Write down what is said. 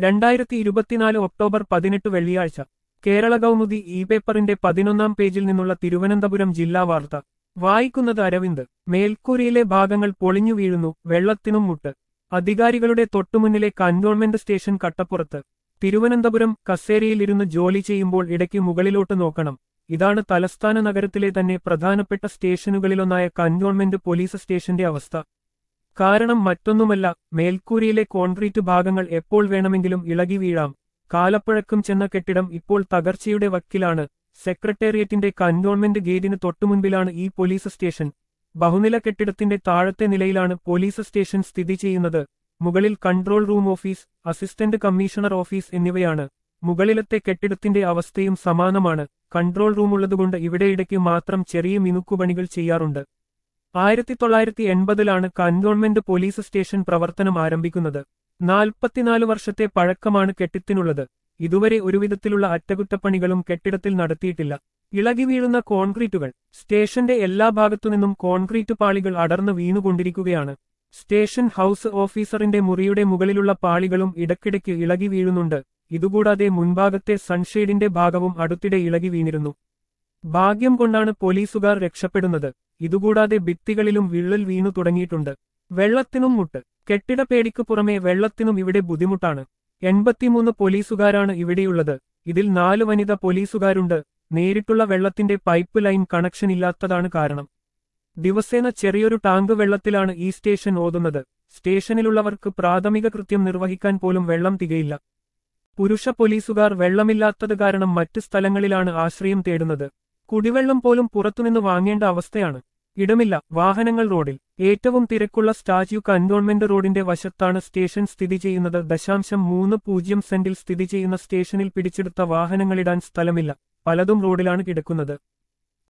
രണ്ടായിരത്തി ഇരുപത്തിനാല് ഒക്ടോബർ പതിനെട്ട് വെള്ളിയാഴ്ച കേരള കൗമുദി ഇ പേപ്പറിന്റെ പതിനൊന്നാം പേജിൽ നിന്നുള്ള തിരുവനന്തപുരം ജില്ലാ വാർത്ത വായിക്കുന്നത് അരവിന്ദ് മേൽക്കൂരയിലെ ഭാഗങ്ങൾ പൊളിഞ്ഞു വീഴുന്നു വെള്ളത്തിനും മുട്ട് അധികാരികളുടെ തൊട്ടുമുന്നിലെ കന്റോൺമെന്റ് സ്റ്റേഷൻ കട്ടപ്പുറത്ത് തിരുവനന്തപുരം കസേരയിലിരുന്ന് ജോലി ചെയ്യുമ്പോൾ ഇടയ്ക്ക് മുകളിലോട്ട് നോക്കണം ഇതാണ് തലസ്ഥാന നഗരത്തിലെ തന്നെ പ്രധാനപ്പെട്ട സ്റ്റേഷനുകളിലൊന്നായ കന്റോൺമെന്റ് പോലീസ് സ്റ്റേഷന്റെ അവസ്ഥ കാരണം മറ്റൊന്നുമല്ല മേൽക്കൂരയിലെ കോൺക്രീറ്റ് ഭാഗങ്ങൾ എപ്പോൾ വേണമെങ്കിലും ഇളകി വീഴാം കാലപ്പഴക്കം ചെന്ന കെട്ടിടം ഇപ്പോൾ തകർച്ചയുടെ വക്കിലാണ് സെക്രട്ടേറിയറ്റിന്റെ കന്റോൺമെന്റ് ഗേറ്റിന് തൊട്ടുമുൻപിലാണ് ഈ പോലീസ് സ്റ്റേഷൻ ബഹുനില കെട്ടിടത്തിന്റെ താഴത്തെ നിലയിലാണ് പോലീസ് സ്റ്റേഷൻ സ്ഥിതി ചെയ്യുന്നത് മുകളിൽ control room office assistant commissioner office എന്നിവയാണ് മുകളിലത്തെ കെട്ടിടത്തിന്റെ അവസ്ഥയും സമാനമാണ് കൺട്രോൾ റൂമുള്ളതുകൊണ്ട് ഇവിടെയിടയ്ക്ക് മാത്രം ചെറിയ മിനുക്കുപണികൾ ചെയ്യാറുണ്ട് ആയിരത്തി തൊള്ളായിരത്തി എൺപതിലാണ് കന്റോൺമെന്റ് പോലീസ് സ്റ്റേഷൻ പ്രവർത്തനം ആരംഭിക്കുന്നത് നാൽപ്പത്തിനാല് വർഷത്തെ പഴക്കമാണ് കെട്ടിടത്തിനുള്ളത് ഇതുവരെ ഒരുവിധത്തിലുള്ള അറ്റകുറ്റപ്പണികളും കെട്ടിടത്തിൽ നടത്തിയിട്ടില്ല ഇളകി വീഴുന്ന കോൺക്രീറ്റുകൾ സ്റ്റേഷന്റെ എല്ലാ ഭാഗത്തുനിന്നും കോൺക്രീറ്റ് പാളികൾ അടർന്നു വീണുകൊണ്ടിരിക്കുകയാണ് സ്റ്റേഷൻ ഹൌസ് ഓഫീസറിന്റെ മുറിയുടെ മുകളിലുള്ള പാളികളും ഇടയ്ക്കിടയ്ക്ക് ഇളകി വീഴുന്നുണ്ട് ഇതുകൂടാതെ മുൻഭാഗത്തെ സൺഷെയ്ഡിന്റെ ഭാഗവും അടുത്തിടെ ഇളകി വീണിരുന്നു ഭാഗ്യം കൊണ്ടാണ് പോലീസുകാർ രക്ഷപ്പെടുന്നത് ഇതുകൂടാതെ ഭിത്തികളിലും വിള്ളൽ വീണു തുടങ്ങിയിട്ടുണ്ട് വെള്ളത്തിനും മുട്ട് കെട്ടിട പേടിക്കു പുറമെ വെള്ളത്തിനും ഇവിടെ ബുദ്ധിമുട്ടാണ് എൺപത്തിമൂന്ന് പോലീസുകാരാണ് ഇവിടെയുള്ളത് ഇതിൽ നാല് വനിത പോലീസുകാരുണ്ട് നേരിട്ടുള്ള വെള്ളത്തിന്റെ പൈപ്പ് ലൈൻ കണക്ഷൻ ഇല്ലാത്തതാണ് കാരണം ദിവസേന ചെറിയൊരു ടാങ്ക് വെള്ളത്തിലാണ് ഈ സ്റ്റേഷൻ ഓതുന്നത് സ്റ്റേഷനിലുള്ളവർക്ക് പ്രാഥമിക കൃത്യം നിർവഹിക്കാൻ പോലും വെള്ളം തികയില്ല പുരുഷ പോലീസുകാർ വെള്ളമില്ലാത്തത് കാരണം മറ്റ് സ്ഥലങ്ങളിലാണ് ആശ്രയം തേടുന്നത് കുടിവെള്ളം പോലും പുറത്തുനിന്ന് വാങ്ങേണ്ട അവസ്ഥയാണ് ഇടമില്ല വാഹനങ്ങൾ റോഡിൽ ഏറ്റവും തിരക്കുള്ള സ്റ്റാച്യു കന്റോൺമെന്റ് റോഡിന്റെ വശത്താണ് സ്റ്റേഷൻ സ്ഥിതി ചെയ്യുന്നത് ദശാംശം മൂന്ന് പൂജ്യം സെന്റിൽ സ്ഥിതി ചെയ്യുന്ന സ്റ്റേഷനിൽ പിടിച്ചെടുത്ത വാഹനങ്ങളിടാൻ സ്ഥലമില്ല പലതും റോഡിലാണ് കിടക്കുന്നത്